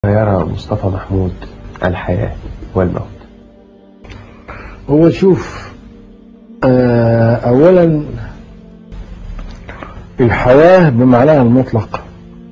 يرى مصطفى محمود الحياة والموت هو شوف آه، أولا الحياة بمعناها المطلق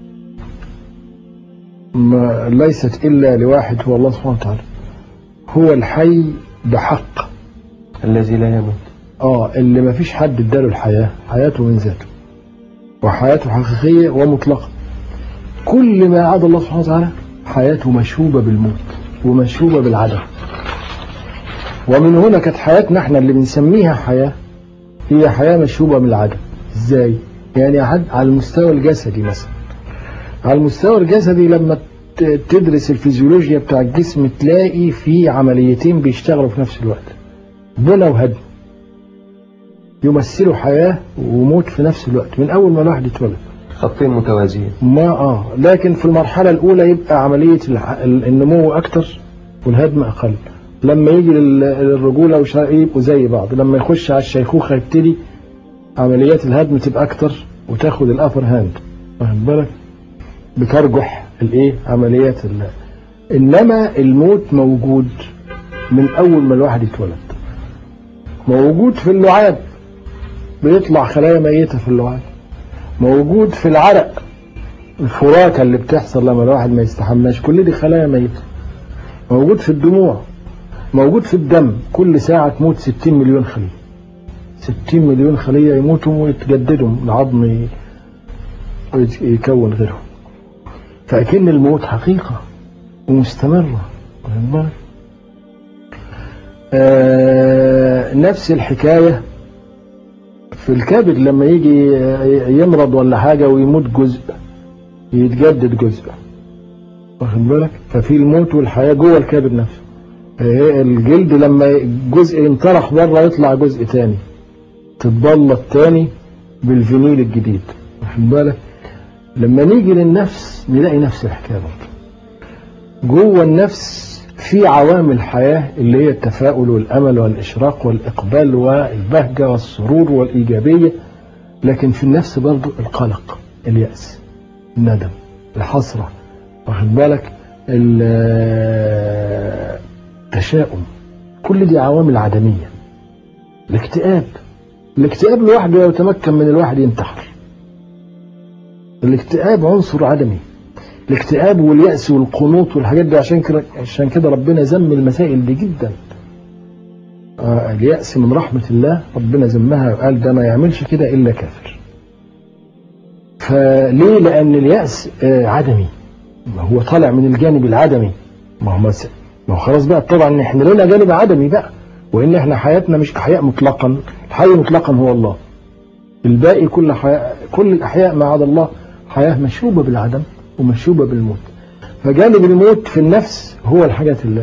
ما ليست إلا لواحد هو الله سبحانه وتعالى هو الحي بحق الذي لا يموت اه اللي ما فيش حد اداله الحياة حياته من ذاته وحياته حقيقية ومطلقة كل ما عدا الله سبحانه وتعالى حياته مشوبة بالموت ومشوبة بالعدم ومن هنا كانت حياتنا احنا اللي بنسميها حياة هي حياة مشوبة بالعدم ازاي يعني حد على المستوى الجسدي مثلا على المستوى الجسدي لما ت- تدرس الفيزيولوجيا بتاع الجسم تلاقي في عمليتين بيشتغلوا في نفس الوقت بنى وهدم يمثلوا حياة وموت في نفس الوقت من أول ما الواحد يتولد خطين متوازيين ما اه لكن في المرحلة الأولى يبقى عملية الح- ال- النمو أكتر والهدم أقل لما يجي لل- للرجولة والشرق يبقوا زي بعض لما يخش على الشيخوخة يبتدي عمليات الهدم تبقى أكتر وتاخد الأفر هاند واخد بالك بترجح الإيه عمليات ال إنما الموت موجود من أول ما الواحد يتولد موجود في اللعاب بيطلع خلايا ميتة في اللعاب موجود في العرق الفراكة اللي بتحصل لما الواحد ما يستحماش كل دي خلايا ميتة موجود في الدموع موجود في الدم كل ساعة تموت 60 مليون خلية 60 مليون خلية يموتوا ويتجددوا العظم ي- ويت- يكون غيرهم فأكن الموت حقيقة ومستمرة واخد بالك؟ آه نفس الحكاية في الكبد لما يجي يمرض ولا حاجة ويموت جزء يتجدد جزء واخد بالك ففي الموت والحياة جوه الكبد نفسه إيه الجلد لما جزء ينطرح بره يطلع جزء تاني تتبلط تاني بالفينيل الجديد واخد بالك لما نيجي للنفس نلاقي نفس الحكاية برضه جوه النفس في عوامل حياة اللي هي التفاؤل والأمل والإشراق والإقبال والبهجة والسرور والإيجابية لكن في النفس برضو القلق اليأس الندم الحسرة واخد بالك ال- التشاؤم كل دي عوامل عدمية الاكتئاب الاكتئاب لوحده يتمكن من الواحد ينتحر الاكتئاب عنصر عدمي الاكتئاب واليأس والقنوط والحاجات دي عشان كده عشان كده ربنا ذم المسائل دي جدا آه اليأس من رحمة الله ربنا ذمها وقال ده ما يعملش كده إلا كافر فليه لأن اليأس آه عدمي ما هو طالع من الجانب العدمي ما هو مس... ما هو خلاص بقى طبعا ان احنا لنا جانب عدمي بقى وان احنا حياتنا مش احياء مطلقا الحي مطلقا هو الله الباقي كل حياة كل الاحياء ما عدا الله حياه مشوبه بالعدم ومشوبه بالموت فجانب الموت في النفس هو الحاجات اللي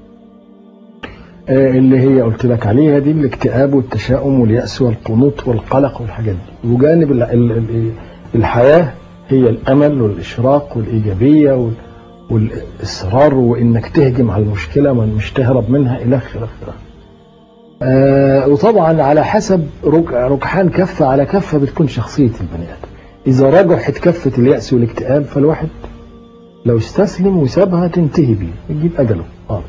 آه، اللي هي قلت لك عليها دي الاكتئاب والتشاؤم واليأس والقنوط والقلق والحاجات دي وجانب ال- ال- ال- الحياة هي الأمل والإشراق والإيجابية وال- والإصرار وإنك تهجم على المشكلة ما مش تهرب منها إلى آخره آه وطبعا على حسب رك- ركحان كفة على كفة بتكون شخصية البني آدم إذا رجحت كفة اليأس والاكتئاب فالواحد لو استسلم وسابها تنتهي بيه يجيب أجله خالص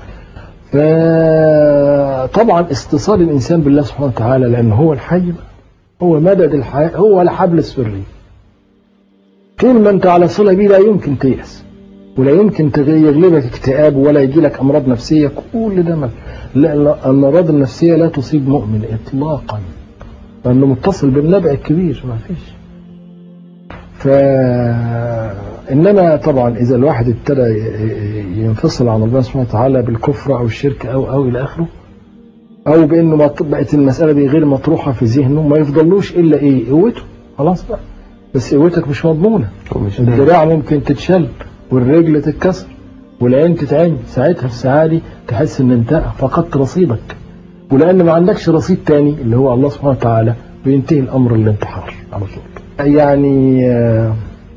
فطبعا اتصال الإنسان بالله سبحانه وتعالى لأن هو الحي هو مدد الحياة هو الحبل السري طول ما أنت على صلة بيه لا يمكن تيأس ولا يمكن تغ- يغلبك اكتئاب ولا يجي لك أمراض نفسية كل ده ما لا لا، الأمراض النفسية لا تصيب مؤمن إطلاقا لأنه متصل بالنبع الكبير ما فيش ف انما طبعا اذا الواحد ابتدى ي- ي- ينفصل عن الله سبحانه وتعالى بالكفر او الشرك او او الى اخره او بانه ما ط- بقت المساله دي غير مطروحه في ذهنه ما يفضلوش الا ايه قوته خلاص بقى بس قوتك مش مضمونه ومش دايما. الدراع ممكن تتشل والرجل تتكسر والعين تتعين ساعتها في الساعه دي تحس ان انت فقدت رصيدك ولان ما عندكش رصيد تاني اللي هو الله سبحانه وتعالى بينتهي الامر الانتحار على طول يعني آه،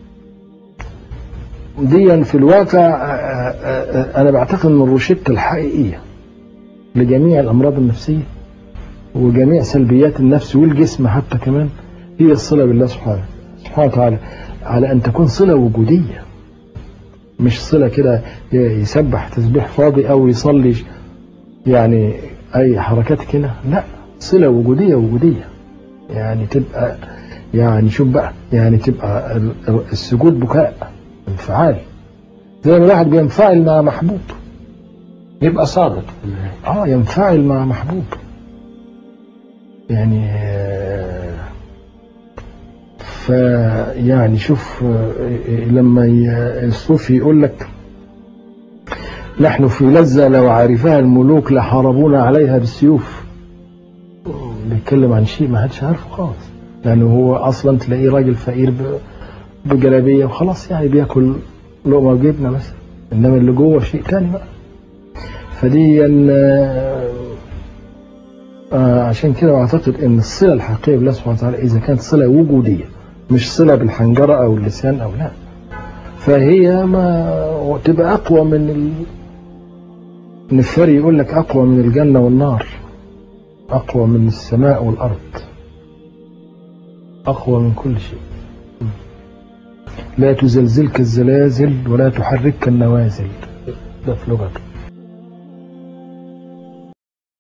ديا في الواقع آه، آه، آه، انا بعتقد ان الروشته الحقيقيه لجميع الامراض النفسيه وجميع سلبيات النفس والجسم حتى كمان هي الصله بالله سبحانه سبحانه وتعالى على ان تكون صله وجوديه مش صلة كده ي- يسبح تسبيح فاضي أو يصلي يعني أي حركات كده لا صلة وجودية وجودية يعني تبقى يعني شوف بقى يعني تبقى ال- ال- السجود بكاء انفعال زي ما الواحد بينفعل مع محبوب يبقى صادق اه ينفعل مع محبوب يعني آه، فيعني شوف آه، لما ي- الصوفي يقول لك نحن في لذة لو عرفها الملوك لحاربونا عليها بالسيوف بيتكلم عن شيء ما حدش عارفه خالص لأنه هو أصلا تلاقيه راجل فقير ب- بجلابية وخلاص يعني بياكل لقمة وجبنة مثلا إنما اللي جوه شيء تاني بقى فدي آه، آه، عشان كده اعتقد ان الصله الحقيقيه بالله سبحانه وتعالى اذا كانت صله وجوديه مش صله بالحنجره او اللسان او لا فهي ما تبقى اقوى من ال... ان الفري يقول لك اقوى من الجنه والنار اقوى من السماء والارض اقوى من كل شيء لا تزلزلك الزلازل ولا تحركك النوازل ده في لغته